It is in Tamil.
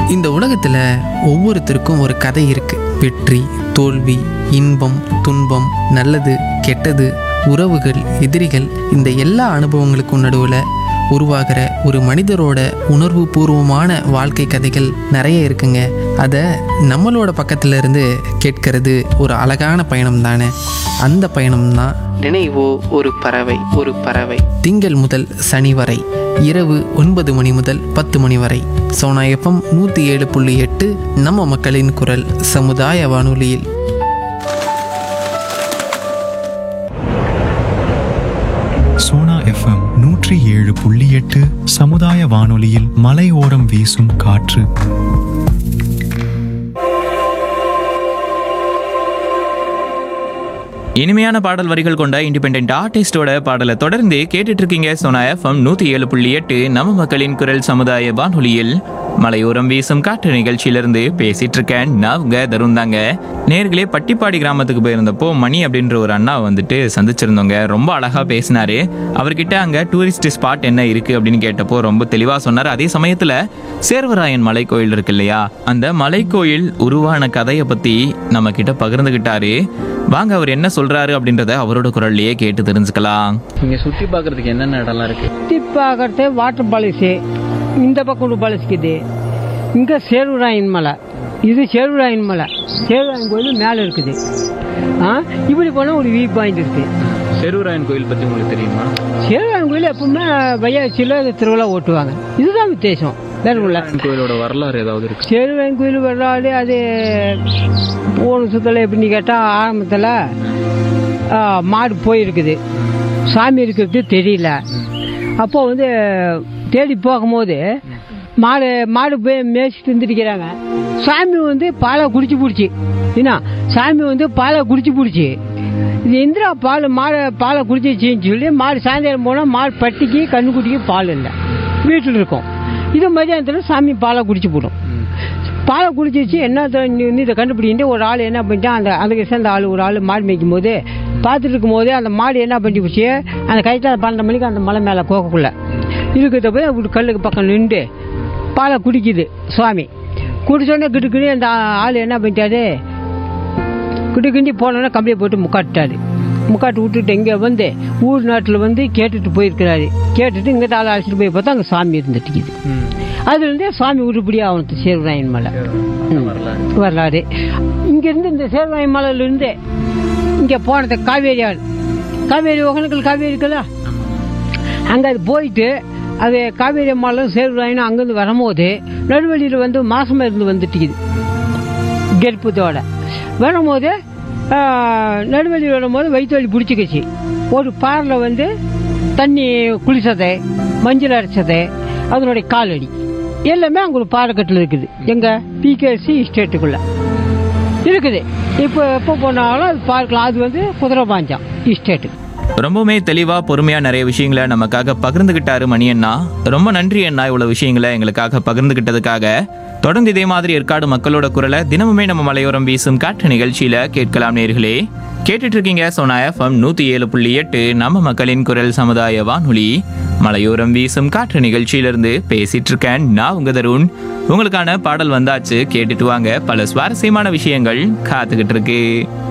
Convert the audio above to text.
இந்த உலகத்தில் ஒவ்வொருத்தருக்கும் ஒரு கதை இருக்கு வெற்றி தோல்வி இன்பம் துன்பம் நல்லது கெட்டது உறவுகள் எதிரிகள் இந்த எல்லா அனுபவங்களுக்கும் நடுவில் உருவாகிற ஒரு மனிதரோட உணர்வு பூர்வமான வாழ்க்கை கதைகள் நிறைய இருக்குங்க அதை நம்மளோட பக்கத்துல இருந்து கேட்கறது ஒரு அழகான பயணம் தானே அந்த பயணம் தான் நினைவோ ஒரு பறவை ஒரு பறவை திங்கள் முதல் சனி வரை இரவு ஒன்பது மணி முதல் பத்து மணி வரை சோனா எஃப்எம் நூற்றி ஏழு புள்ளி எட்டு நம்ம மக்களின் குரல் சமுதாய வானொலியில் சோனா எஃப்எம் நூற்றி ஏழு புள்ளி எட்டு சமுதாய வானொலியில் மலையோரம் வீசும் காற்று இனிமையான பாடல் வரிகள் கொண்ட இண்டிபெண்ட் ஆர்டிஸ்டோட பாடலை தொடர்ந்து கேட்டுட்டு இருக்கீங்க சோனா எஃப்எம் நூத்தி ஏழு புள்ளி எட்டு நம்ம மக்களின் குரல் சமுதாய வானொலியில் மலையோரம் வீசும் காற்று நிகழ்ச்சியிலிருந்து பேசிட்டு இருக்கேன் நான் உங்க தருண் தாங்க நேர்களே பட்டிப்பாடி கிராமத்துக்கு போயிருந்தப்போ மணி அப்படின்ற ஒரு அண்ணா வந்துட்டு சந்திச்சிருந்தோங்க ரொம்ப அழகா பேசினாரு அவர்கிட்ட அங்க டூரிஸ்ட் ஸ்பாட் என்ன இருக்கு அப்படின்னு கேட்டப்போ ரொம்ப தெளிவா சொன்னார் அதே சமயத்துல சேர்வராயன் மலை கோயில் இருக்கு இல்லையா அந்த மலைக்கோயில் உருவான கதையை பத்தி நம்ம கிட்ட பகிர்ந்துகிட்டாரு வாங்க அவர் என்ன சொல்றாரு அப்படின்றத அவரோட குரல்லையே கேட்டு தெரிஞ்சுக்கலாம் இங்க சுத்தி பார்க்கிறதுக்கு என்னென்ன இடம்லாம் இருக்கு சுற்றி பார்க்கறது வாட்டர் பாலிஸு இந்த பக்கம் ஒரு பாலிஸ்க்குது இங்கே சேருராயன் மலை இது சேருராயன் மலை சேருராயன் கோயில் மேலே இருக்குது ஆ இப்படி போனால் ஒரு வியூ பாயிண்ட் இருக்குது செருவராயன் கோயில் பத்தி உங்களுக்கு தெரியுமா சேருராயன் கோயில் எப்பவுமே வையாச்சியில் திருவிழா ஓட்டுவாங்க இதுதான் வித்தியாசம் வேற உள்ள செருவராயன் கோயிலோட வரலாறு ஏதாவது இருக்கு சேருராயன் கோயில் வர்றாடு அது போன சுத்தல எப்படின்னு கேட்டால் ஆரம்பத்தில் மாடு போயிருக்குது சாமி இருக்கிறது தெரியல அப்போ வந்து தேடி போகும்போது மாடு மாடு போய் மேய்ச்சிட்டு இருந்துருக்கிறாங்க சாமி வந்து பாலை குடிச்சு பிடிச்சி என்ன சாமி வந்து பாலை குடிச்சு பிடிச்சி இது இந்திரா பால் மாடு பாலை குடிச்சிச்சின்னு சொல்லி மாடு சாயந்தரம் போனால் மாடு பட்டிக்கு கண்ணுக்குட்டிக்கு பால் இல்லை வீட்டில் இருக்கும் இது மதியானத்தில் சாமி பாலை குடிச்சு போடும் பாலை குடிச்சிச்சு என்ன த- நீ வந்து இதை கண்டுபிடிக்கிட்டு ஒரு ஆள் என்ன பண்ணிட்டான் அந்த அதுக்கு சேர்ந்த ஆள் ஒரு ஆள் மாடு மேய்க்கும் போது பார்த்துட்டு இருக்கும் போது அந்த மாடு என்ன பண்ணி போச்சு அந்த கைத்தால பன்னெண்டு மணிக்கு அந்த மலை மேலே கோக்கக்குள்ள இருக்கிறத போய் அப்படி கல்லுக்கு பக்கம் நின்று பாலை குடிக்குது சுவாமி குடிச்சோடனே கிட்டுக்கிட்டு அந்த ஆள் என்ன பண்ணிட்டாரு கிட்டு கிண்டி போனோன்னே கம்பியை போட்டு முக்காட்டுட்டாரு முக்காட்டு விட்டுட்டு இங்கே வந்து ஊர் நாட்டில் வந்து கேட்டுட்டு போயிருக்கிறாரு கேட்டுட்டு இங்கே ஆள் அழைச்சிட்டு போய் பார்த்தா அங்கே சாமி இருந்துட்டுக்குது அதுலேருந்தே சாமி உருப்படியாக அவனுக்கு சேர்வராயன் மலை ம். வரலாறு இங்கேருந்து இந்த சேர்வராயன் மலையிலேருந்து இங்கே போனது காவேரி ஆறு காவேரி ஒகேனக்கல் காவேரி இருக்குல்ல அங்கே அது போயிட்டு அது காவேரி மலை சேர்வராயன் அங்கேருந்து வரும்போது நடுவழியில் வந்து மாசமாக இருந்து வந்துட்டுக்குது கெருப்பத்தோட வரும்போது நடுவழி வரும்போது வயிற்று வலி பிடிச்சிக்கிச்சு ஒரு பாரில் வந்து தண்ணி குளிச்சதை மஞ்சள் அரைச்சதை அதனுடைய காலடி எல்லாமே அங்கே ஒரு பாறைக்கட்டில் இருக்குது எங்கள் பிகேசி ஸ்டேட்டுக்குள்ள இருக்குது இப்போ எப்போ போனாலும் அது பார்க்கலாம் அது வந்து குதிரை பாஞ்சாம் ஸ்டேட்டு ரொம்பவுமே தெளிவா பொறுமையா நிறைய விஷயங்களை நமக்காக பகிர்ந்துகிட்டாரு மணி அண்ணா ரொம்ப நன்றி அண்ணா இவ்வளவு விஷயங்களை எங்களுக்காக பகிர்ந்துகிட்டதுக்காக தொடர்ந்து இதே மாதிரி ஏற்காடு மக்களோட குரலை தினமுமே நம்ம மலையோரம் வீசும் காற்று நிகழ்ச்சியில கேட்கலாம் நேர்களே கேட்டுட்டு இருக்கீங்க சோனா எஃப்எம் நூத்தி ஏழு புள்ளி எட்டு நம்ம மக்களின் குரல் சமுதாய வானொலி மலையோரம் வீசும் காற்று நிகழ்ச்சியிலிருந்து பேசிட்டு இருக்கேன் நான் உங்க தருண் உங்களுக்கான பாடல் வந்தாச்சு கேட்டுட்டு வாங்க பல சுவாரஸ்யமான விஷயங்கள் காத்துக்கிட்டு இருக்கு